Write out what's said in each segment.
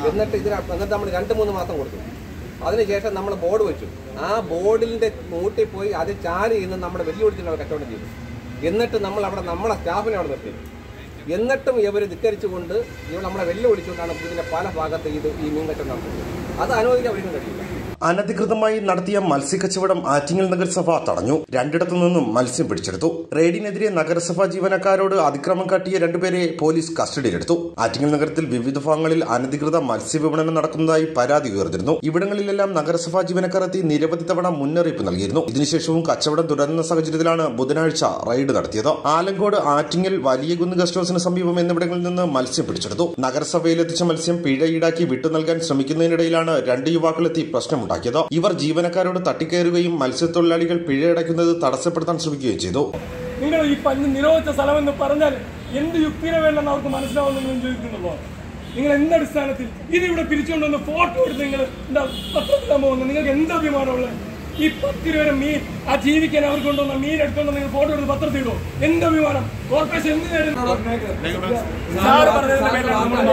എന്നിട്ട് ഇതിന് എന്നിട്ട് നമ്മൾ രണ്ട് മൂന്ന് മാസം കൊടുത്തു അതിനുശേഷം നമ്മൾ ബോർഡ് വെച്ചു ആ ബോർഡിന്റെ മൂട്ടിൽ പോയി അത് ചാരി ഇന്ന് നമ്മുടെ വെല്ലുവിളിച്ചിട്ട് കച്ചവടം ചെയ്തു എന്നിട്ട് നമ്മൾ അവിടെ നമ്മളെ സ്റ്റാഫിനെ അവിടെ നിർത്തി എന്നിട്ടും ഇവർ ധിക്കരിച്ചുകൊണ്ട് ഇവർ നമ്മളെ വെല്ലുവിളിച്ചുകൊണ്ടാണ് ഇതിന്റെ പല ഭാഗത്ത് ഇത് ഈ മീൻ കച്ചവടം നടത്തുന്നത് അത് അനുവദിക്കാൻ ഒരിക്കലും കഴിയില്ല അനധികൃതമായി നടത്തിയ മത്സ്യക്കച്ചവടം ആറ്റിങ്ങൽ നഗരസഭ തടഞ്ഞു രണ്ടിടത്തു നിന്നും മത്സ്യം പിടിച്ചെടുത്തു റെയ്ഡിനെതിരെ നഗരസഭാ ജീവനക്കാരോട് അതിക്രമം കാട്ടിയ രണ്ടുപേരെ പോലീസ് കസ്റ്റഡിയിലെടുത്തു ആറ്റിങ്ങൽ നഗരത്തിൽ വിവിധ ഭാഗങ്ങളിൽ അനധികൃത മത്സ്യവിപണനം നടക്കുന്നതായി പരാതി ഉയർന്നിരുന്നു ഇവിടങ്ങളിലെല്ലാം നഗരസഭാ ജീവനക്കാർ എത്തി നിരവധി തവണ മുന്നറിയിപ്പ് നൽകിയിരുന്നു ഇതിനുശേഷവും കച്ചവടം തുടരുന്ന സാഹചര്യത്തിലാണ് ബുധനാഴ്ച റെയ്ഡ് നടത്തിയത് ആലങ്കോട് ആറ്റിങ്ങൽ വലിയകുന്ന് ഗസ്റ്റ് ഹൌസിന് സമീപം എന്നിവിടങ്ങളിൽ നിന്ന് മത്സ്യം പിടിച്ചെടുത്തു നഗരസഭയിലെത്തിച്ച മത്സ്യം പിഴ ഈടാക്കി വിട്ടു നൽകാൻ ശ്രമിക്കുന്നതിനിടയിലാണ് രണ്ട് യുവാക്കളെത്തി പ്രശ്നമുണ്ടാക്കിയത് ഇവർ ജീവനക്കാരോട് തട്ടിക്കയറുകയും മത്സ്യത്തൊഴിലാളികൾ പിഴ അടയ്ക്കുന്നത് തടസ്സപ്പെടുത്താൻ ശ്രമിക്കുകയും ചെയ്തു നിങ്ങൾ ഈ പല്ല് നിരോധിച്ച സ്ഥലമെന്ന് പറഞ്ഞാൽ എന്ത് യുക്തിനെ വേണ്ടെന്ന് അവർക്ക് മനസ്സിലാവുമെന്ന് ഞാൻ ചോദിക്കുന്നുള്ളൂ നിങ്ങൾ എന്തടിസ്ഥാനത്തിൽ ഇതിവിടെ പിരിച്ചുകൊണ്ടുവന്ന് ഫോട്ടോ എടുത്ത് നിങ്ങൾ എന്താ പത്രത്തിലാൻ പോകുന്നത് നിങ്ങൾക്ക് എന്ത് അഭിമാനമുള്ളത് ഈ പത്ത് രൂപ മീൻ ആ ജീവിക്കാൻ അവർ കൊണ്ടുവന്ന മീൻ എടുത്തുകൊണ്ട് നിങ്ങൾ ഫോട്ടോ എടുത്ത് പത്രത്തിലോ എന്ത് അഭിമാനം കോർപ്പറേഷൻ എന്തിനായിരുന്നു സാർ പറഞ്ഞതിന്റെ പേരിലാണ് നമ്മൾ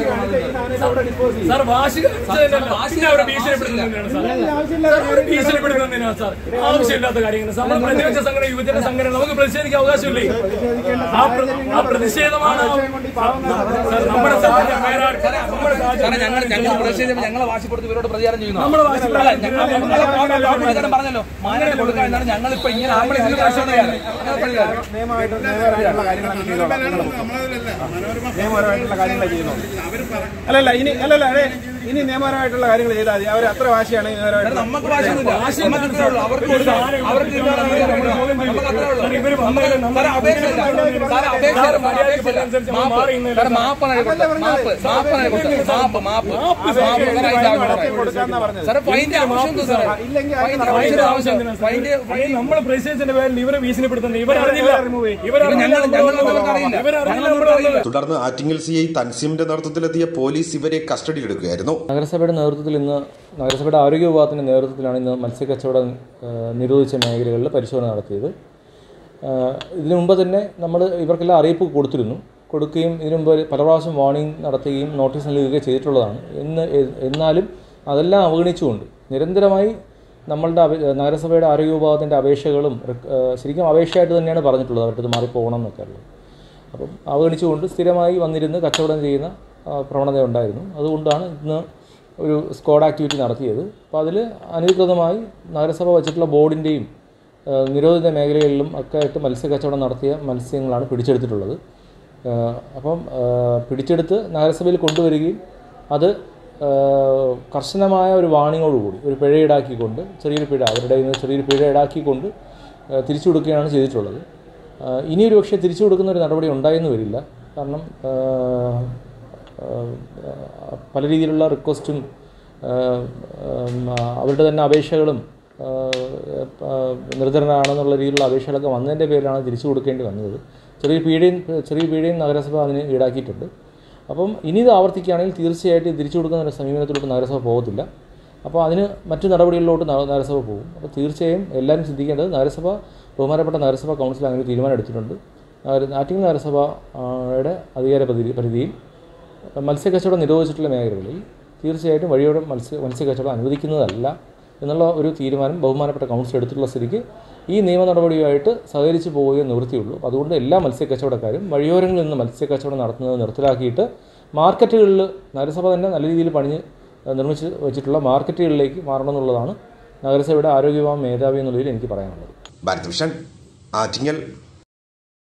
മാറിയത് സാർ വാശി കാണിച്ചതിനല്ല. പിന്നെ അവരെ ഭീഷണിപ്പെടുത്തുന്നതിനാണ് സാർ അവരെ ഭീഷണിപ്പെടുത്തുന്നതിനാണ് സാർ ആവശ്യമില്ലാത്ത കാര്യങ്ങൾ സാർ നമ്മൾ പ്രതിപക്ഷ സംഘടന യുവജന സംഘടന നമുക്ക് പ്രതിഷേധിക്കാൻ അവകാശമില്ലേ ആ പ്ര- ആ പ്രതിഷേധമാണ് സാർ നമ്മുടെ സാഹചര്യം വേറെ ആരും- നമ്മുടെ സാഹചര്യം ഞങ്ങൾ ഞങ്ങൾ പ്രതിഷേധിച്ചപ്പോൾ ഞങ്ങളെ വാശിപ്പെടുത്തി ഇവരോട് പ്രതികാരം ചെയ്യുന്നു നമ്മുടെ വാശി അല്ല, ഞങ്ങൾ ഞങ്ങളെ പ്രതികാരം പറഞ്ഞല്ലോ മാനേജ് കൊടുക്കാൻ എന്നാണ് ഞങ്ങൾ ഇപ്പൊ ഇങ്ങനെ ആംബുലൻസ് ഇതിന് പരിശോധനയാണ് ഞങ്ങൾ പ്രതികാരം നിയമമായിട്ട് നിയമപരമായിട്ടുള്ള കാര്യങ്ങളാണ് ചെയ്തോളാം നിങ്ങൾ നിയമപരമായിട്ടുള്ള കാര്യങ്ങൾ ചെയ്യുന്നു അല്ലല്ല ഇനി അല്ലല്ല അതെ ഇനി നിയമപരമായിട്ടുള്ള കാര്യങ്ങൾ ചെയ്താൽ മതി അവർ അത്ര വാശിയാണ് നിയമപരമായിട്ടുള്ള നമുക്ക് വാശിയൊന്നുമില്ല നമുക്ക് അത്രേ ഉള്ളൂ അവർക്ക് കൊടുക്കാം അവർക്ക് ഇല്ലാതെ നമുക്ക് അത്രേ ഉള്ളൂ സാർ, ഇവര് വന്നതിന് നമ്മൾ സാറേ അപേക്ഷയില്ല സാറേ അപേക്ഷ മര്യാദയ്ക്ക് മാപ്പ് മാറിയുന്നില്ല. സാറേ മാപ്പാണ് കൊടുത്തത് മാപ്പ് മാപ്പാണ് കൊടുത്തത് മാപ്പ് മാപ്പ് മാപ്പ് സാറേ ഇതാവണം കൊടുക്കാന്നാ പറഞ്ഞത് സാറേ ഫൈൻ്റെ ആവശ്യം എന്താ സാറേ ഇല്ലെങ്കിൽ ഫൈൻ്റെ അതിന് ആവശ്യം ആവശ്യം ഫൈൻ്റെ ഫൈൻ നമ്മൾ പ്രതിഷേധത്തിന്റെ പേരിൽ ഇവരെ ഭീഷണിപ്പെടുത്തുന്നത് ഇവരറിഞ്ഞില്ല ഞങ്ങൾ ഞങ്ങൾ നമുക്കറിയില്ല ഇവരറിഞ്ഞില്ല ഞങ്ങൾ ഇവിടെ അറിയില്ല തുടർന്ന് ആറ്റിങ്ങൽ സി ഐ തൻസിമിന്റെ നേതൃത്വത്തിലെത്തിയ പോലീസ് ഇവരെ കസ്റ്റഡിയിലെടുക്കുകയായിരുന്നു നഗരസഭയുടെ നേതൃത്വത്തിൽ ഇന്ന് നഗരസഭയുടെ ആരോഗ്യ വിഭാഗത്തിൻ്റെ നേതൃത്വത്തിലാണ് ഇന്ന് മത്സ്യക്കച്ചവടം ആ, നിരോധിച്ച മേഖലകളിൽ പരിശോധന നടത്തിയത് ആ, ഇതിനു മുമ്പ് തന്നെ നമ്മൾ ഇവർക്കെല്ലാം അറിയിപ്പ് കൊടുത്തിരുന്നു കൊടുക്കുകയും ഇതിനു മുമ്പ് പല പ്രാവശ്യം വാർണിംഗ് നടത്തുകയും നോട്ടീസ് നൽകുകയും ചെയ്തിട്ടുള്ളതാണ് എന്ന് എ- എന്നാലും അതെല്ലാം അവഗണിച്ചുകൊണ്ട് നിരന്തരമായി നമ്മളുടെ അപേ- നഗരസഭയുടെ ആരോഗ്യ വിഭാഗത്തിൻ്റെ അപേക്ഷകളും റിക്- ആ, ശരിക്കും അപേക്ഷയായിട്ട് തന്നെയാണ് പറഞ്ഞിട്ടുള്ളത് അവരുടെ ഇത് മാറിപ്പോകണം എന്നൊക്കെ ഉള്ളത് അപ്പം അവഗണിച്ചുകൊണ്ട് സ്ഥിരമായി വന്നിരുന്ന് കച്ചവടം ചെയ്യുന്ന ആ, പ്രവണത ഉണ്ടായിരുന്നു അതുകൊണ്ടാണ് ഇന്ന് ഒരു സ്ക്വാഡ് ആക്ടിവിറ്റി നടത്തിയത് അപ്പോൾ അതിൽ അനധികൃതമായി നഗരസഭ വച്ചിട്ടുള്ള ബോർഡിൻ്റെയും ആ, നിരോധിത മേഖലകളിലും ഒക്കെ ആയിട്ട് മത്സ്യക്കച്ചവടം നടത്തിയ മത്സ്യങ്ങളാണ് പിടിച്ചെടുത്തിട്ടുള്ളത് ആ, അപ്പം ആ, പിടിച്ചെടുത്ത് നഗരസഭയിൽ കൊണ്ടുവരികയും അത് ആ, കർശനമായ ഒരു വാണിങ്ങോടുകൂടി ഒരു പിഴ ഈടാക്കിക്കൊണ്ട് ചെറിയൊരു പിഴ അവരുടെ കയ്യിൽ നിന്ന് ചെറിയൊരു പിഴ ഈടാക്കിക്കൊണ്ട് ആ, തിരിച്ചു കൊടുക്കുകയാണ് ചെയ്തിട്ടുള്ളത് ആ, ഇനിയൊരു പക്ഷേ തിരിച്ചു കൊടുക്കുന്ന ഒരു നടപടി ഉണ്ടായെന്ന് വരില്ല കാരണം ആ, ആ, പല രീതിയിലുള്ള റിക്വസ്റ്റും ആ, ഉം, ആ, അവരുടെ തന്നെ അപേക്ഷകളും ആ, ആ, നിർധനരാണെന്നുള്ള രീതിയിലുള്ള അപേക്ഷകളൊക്കെ വന്നതിൻ്റെ പേരിലാണ് തിരിച്ചു കൊടുക്കേണ്ടി വന്നത് ചെറിയ പീഡയും ചെറിയ പീഡയും നഗരസഭ അതിന് ഈടാക്കിയിട്ടുണ്ട് അപ്പം ഇനി ഇത് ആവർത്തിക്കുകയാണെങ്കിൽ തീർച്ചയായിട്ടും തിരിച്ചു കൊടുക്കുന്ന ഒരു സമീപനത്തിലോട്ട് നഗരസഭ പോകത്തില്ല അപ്പോൾ അതിന് മറ്റു നടപടികളിലോട്ട് ന- നഗരസഭ പോകും അപ്പോൾ തീർച്ചയായും എല്ലാവരും ശ്രദ്ധിക്കേണ്ടത് നഗരസഭ ബഹുമാനപ്പെട്ട നഗരസഭ കൗൺസിൽ അങ്ങനെ ഒരു തീരുമാനം എടുത്തിട്ടുണ്ട് നഗര- ആറ്റിങ്ങൽ നഗരസഭയുടെ അധികാര പരിധി പരിധിയിൽ മത്സ്യക്കച്ചവടം നിരോധിച്ചിട്ടുള്ള മേഖലകളിൽ തീർച്ചയായിട്ടും വഴിയോടെ മത്സ്യ മത്സ്യക്കച്ചവടം അനുവദിക്കുന്നതല്ല എന്നുള്ള ഒരു തീരുമാനം ബഹുമാനപ്പെട്ട കൗൺസിൽ എടുത്തിട്ടുള്ള സ്ഥിതിക്ക് ഈ നിയമ നടപടിയുമായിട്ട് സഹകരിച്ച് പോവുകയേ നിവൃത്തിയുള്ളൂ അപ്പോൾ അതുകൊണ്ട് എല്ലാ മത്സ്യക്കച്ചവടക്കാരും വഴിയോരങ്ങളിൽ നിന്ന് മത്സ്യക്കച്ചവടം നടത്തുന്നത് നിർത്തലാക്കിയിട്ട് മാർക്കറ്റുകളിൽ നഗരസഭ തന്നെ നല്ല രീതിയിൽ പണിഞ്ഞ് ഏഹ്, നിർമ്മിച്ച് വെച്ചിട്ടുള്ള മാർക്കറ്റുകളിലേക്ക് മാറണം എന്നുള്ളതാണ് നഗരസഭയുടെ ആരോഗ്യവിഭാഗം മേധാവി എന്നുള്ളതിൽ എനിക്ക് പറയാനുള്ളത് ഭാരത് വിഷൻ ആറ്റിങ്ങൽ